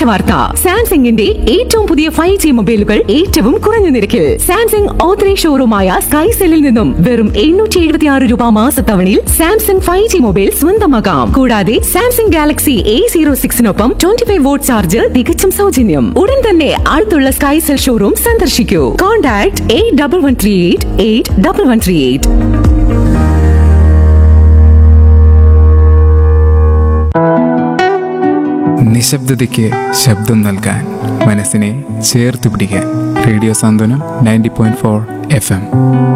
വാർത്ത സാംസങ്ങിന്റെ ഏറ്റവും പുതിയ ഫൈവ് ജി മൊബൈലുകൾ ഏറ്റവും കുറഞ്ഞ നിരക്കിൽ സാംസങ് ഓത്തറൈസ് ഷോറൂമായ സ്കൈ സെല്ലിൽ നിന്നും വെറും എണ്ണൂറ്റി എഴുപത്തി ആറ് രൂപ മാസത്തവണയിൽ സാംസങ് ഫൈവ് ജി മൊബൈൽ സ്വന്തമാക്കാം കൂടാതെ സാംസങ് ഗാലക്സി എ സീറോ സിക്സിനൊപ്പം ട്വന്റി ഫൈവ് വോട്ട് ചാർജ് തികച്ചും സൗജന്യം ഉടൻ തന്നെ അടുത്തുള്ള സ്കൈ സെൽ ഷോറൂം സന്ദർശിക്കൂ contact eight double one three eight eight double one three eight നിശബ്ദതയ്ക്ക് ശബ്ദം നൽകാൻ മനസ്സിനെ ചേർത്ത് പിടിക്കാൻ radio Santhwanam ninety point four F M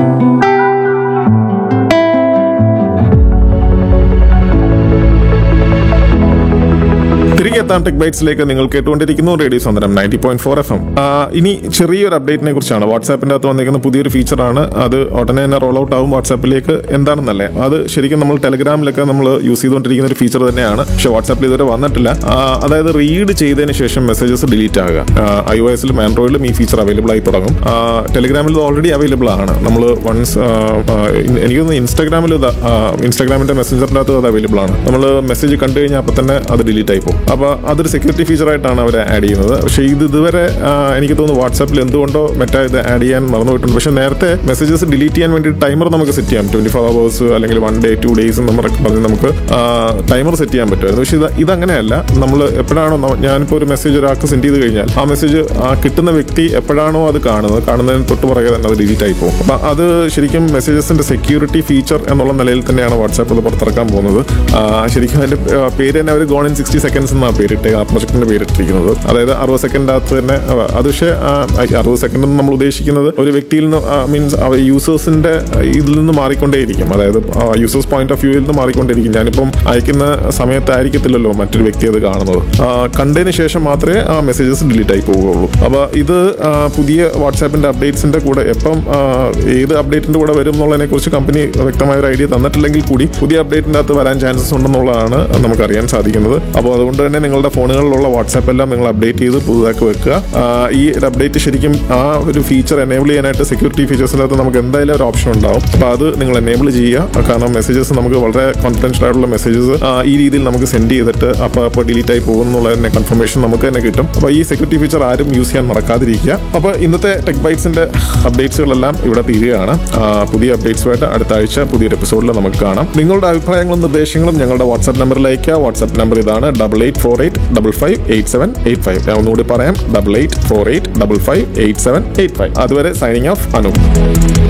തിരികെ എത്താം ടെക് ബൈറ്റ്സിലേക്ക് നിങ്ങൾ കേട്ടുകൊണ്ടിരിക്കുന്നു റേഡിയോ സ്വന്തം ninety point four F M ഇനി ചെറിയൊരു അപ്ഡേറ്റിനെ കുറിച്ചാണ് വാട്സാപ്പിന്റെ അകത്ത് വന്നിരിക്കുന്ന പുതിയൊരു ഫീച്ചറാണ് അത് ഉടനെ തന്നെ റോൾ ഔട്ട് ആവും വാട്സാപ്പിലേക്ക് എന്താണെന്നല്ലേ അത് ശരിക്കും നമ്മൾ ടെലഗ്രാമിലൊക്കെ നമ്മൾ യൂസ് ചെയ്തുകൊണ്ടിരിക്കുന്ന ഒരു ഫീച്ചർ തന്നെയാണ് പക്ഷെ വാട്സാപ്പിൽ ഇതുവരെ വന്നിട്ടില്ല ആ, അതായത് റീഡ് ചെയ്തതിന് ശേഷം മെസ്സേജസ് ഡിലീറ്റ് ആകുക ഐ ഒ എസിലും ആൻഡ്രോയിഡിലും ഈ ഫീച്ചർ അവൈലബിൾ ആയി തുടങ്ങും ആ, ടെലഗ്രാമിൽ ഇത് ഓൾറെഡി അവൈലബിൾ ആണ് നമ്മൾ വൺസ് എനിക്ക് തോന്നുന്നു ഇൻസ്റ്റാഗ്രാമിൽ ഇത് ആ, ഇൻസ്റ്റാഗ്രാമിന്റെ മെസ്സഞ്ചറിന്റെ അകത്ത് അത് അവൈലബിൾ ആണ് നമ്മൾ മെസ്സേജ് കണ്ടു കഴിഞ്ഞാൽ അപ്പം തന്നെ അത് ഡിലീറ്റ് ആയി പോകും അപ്പോൾ അതൊരു സെക്യൂരിറ്റി ഫീച്ചർ ആയിട്ടാണ് അവർ ആഡ് ചെയ്യുന്നത് പക്ഷേ ഇത് ഇതുവരെ ആ, എനിക്ക് തോന്നുന്നു വാട്സാപ്പിൽ എന്തുകൊണ്ടോ മറ്റേ ഇത് ആഡ് ചെയ്യാൻ മറന്നുപോയിട്ടുണ്ട് പക്ഷേ നേരത്തെ മെസ്സേജസ് ഡിലീറ്റ് ചെയ്യാൻ വേണ്ടി ടൈമർ നമുക്ക് സെറ്റ് ചെയ്യാം ട്വന്റി ഫോർ അവേഴ്സ് അല്ലെങ്കിൽ വൺ ഡേ ടു ഡേയ്സ് എന്നൊക്കെ പറഞ്ഞ് നമുക്ക് ടൈമർ സെറ്റ് ചെയ്യാൻ പറ്റുമായിരുന്നു പക്ഷേ ഇത് ഇതങ്ങനെയല്ല നമ്മൾ എപ്പോഴാണോ ന- ഞാനിപ്പോൾ ഒരു മെസ്സേജ് ഒരാൾക്ക് സെൻഡ് ചെയ്ത് കഴിഞ്ഞാൽ ആ മെസ്സേജ് ആ കിട്ടുന്ന വ്യക്തി എപ്പോഴാണോ അത് കാണുന്നത് കാണുന്നതിന് തൊട്ട് പുറകെ തന്നെ അത് ഡിലീറ്റ് ആയി പോകും അപ്പം അത് ശരിക്കും മെസ്സേജസിന്റെ സെക്യൂരിറ്റി ഫീച്ചർ എന്നുള്ള നിലയിൽ തന്നെയാണ് വാട്സാപ്പ് ഇത് പുറത്തിറക്കാൻ പോകുന്നത് ആ, ശരിക്കും അതിന്റെ ആ, പേര് തന്നെ അവർ ഗോൺ ഇൻ സിക്സ്റ്റി സെക്കൻഡ്സ് എന്നാണ് പേരിട്ട് ആ പ്രൊജക്ടിന്റെ പേരിട്ടിരിക്കുന്നത് അതായത് അറുപത് സെക്കൻഡ് അകത്ത് തന്നെ ആ, അത് പക്ഷേ ആ, അറുപത് സെക്കൻഡ് നമ്മൾ ഉദ്ദേശിക്കുന്നത് ഒരു വ്യക്തിയിൽ നിന്ന് മീൻസ് യൂസേഴ്സിന്റെ ഇതിൽ നിന്ന് മാറിക്കൊണ്ടേയിരിക്കും അതായത് യൂസേഴ്സ് പോയിന്റ് ഓഫ് വ്യൂവിൽ നിന്ന് മാറിക്കൊണ്ടിരിക്കും ഞാനിപ്പം അയക്കുന്ന സമയത്തായിരിക്കത്തില്ലല്ലോ മറ്റൊരു വ്യക്തി അത് കാണുന്നത് ആ, കണ്ടതിന് ശേഷം മാത്രമേ ആ മെസ്സേജസ് ഡിലീറ്റ് ആയി പോവുകയുള്ളൂ അപ്പോൾ ഇത് ആ, പുതിയ വാട്സാപ്പിന്റെ അപ്ഡേറ്റ്സിന്റെ കൂടെ എപ്പം ആ, ഏത് അപ്ഡേറ്റിന്റെ കൂടെ വരും എന്നുള്ളതിനെ കുറിച്ച് കമ്പനി വ്യക്തമായ ഒരു ഐഡിയ തന്നിട്ടില്ലെങ്കിൽ കൂടി പുതിയ അപ്ഡേറ്റിന്റെ അകത്ത് വരാൻ ചാൻസസ് ഉണ്ടെന്നുള്ളതാണ് നമുക്ക് അറിയാൻ സാധിക്കുന്നത് അപ്പോൾ അതുകൊണ്ട് തന്നെ നിങ്ങളുടെ ഫോണുകളിലുള്ള വാട്സാപ്പ് എല്ലാം നിങ്ങൾ അപ്ഡേറ്റ് ചെയ്ത് പുതുതാക്കി വെക്കുക ആ, ഈ ഒരു അപ്ഡേറ്റ് ശരിക്കും ആ ഒരു ഫീച്ചർ എനേബിൾ ചെയ്യാനായിട്ട് സെക്യൂരിറ്റി ഫീച്ചേഴ്സിനകത്ത് നമുക്ക് എന്തായാലും ഒരു ഓപ്ഷൻ ഉണ്ടാവും അപ്പോൾ അത് നിങ്ങൾ എനേബിൾ ചെയ്യുക കാരണം മെസ്സേജസ് നമുക്ക് വളരെ കോൺഫിഡൻഷ്യൽ ആയിട്ടുള്ള മെസ്സേജസ് ഈ രീതിയിൽ നമുക്ക് സെൻഡ് ചെയ്തിട്ട് അപ്പോൾ അപ്പോൾ ഡിലീറ്റ് ആയി പോകും എന്നുള്ളതിന്റെ കൺഫർമേഷൻ നമുക്ക് തന്നെ കിട്ടും അപ്പോൾ ഈ സെക്യൂരിറ്റി ഫീച്ചർ ആരും യൂസ് ചെയ്യാൻ മറക്കാതിരിക്കുക അപ്പോൾ ഇന്നത്തെ ടെക് ബൈറ്റ്സിന്റെ അപ്ഡേറ്റ്സുകളെല്ലാം ഇവിടെ തീരുകയാണ് ആ, പുതിയ അപ്ഡേറ്റ്സുമായിട്ട് അടുത്ത ആഴ്ച പുതിയൊരു എപ്പിസോഡിൽ നമുക്ക് കാണാം നിങ്ങളുടെ അഭിപ്രായങ്ങളും നിർദ്ദേശങ്ങളും ഞങ്ങളുടെ വാട്സ്ആപ്പ് നമ്പറിൽ അയക്കുക വാട്സ്ആപ്പ് നമ്പർ ഇതാണ് double eight four eight double five eight seven eight five ഞാൻ ഒന്നുകൂടി പറയാം double eight four eight double five eight seven eight five അതുവരെ സൈനിങ് ഓഫ് അനു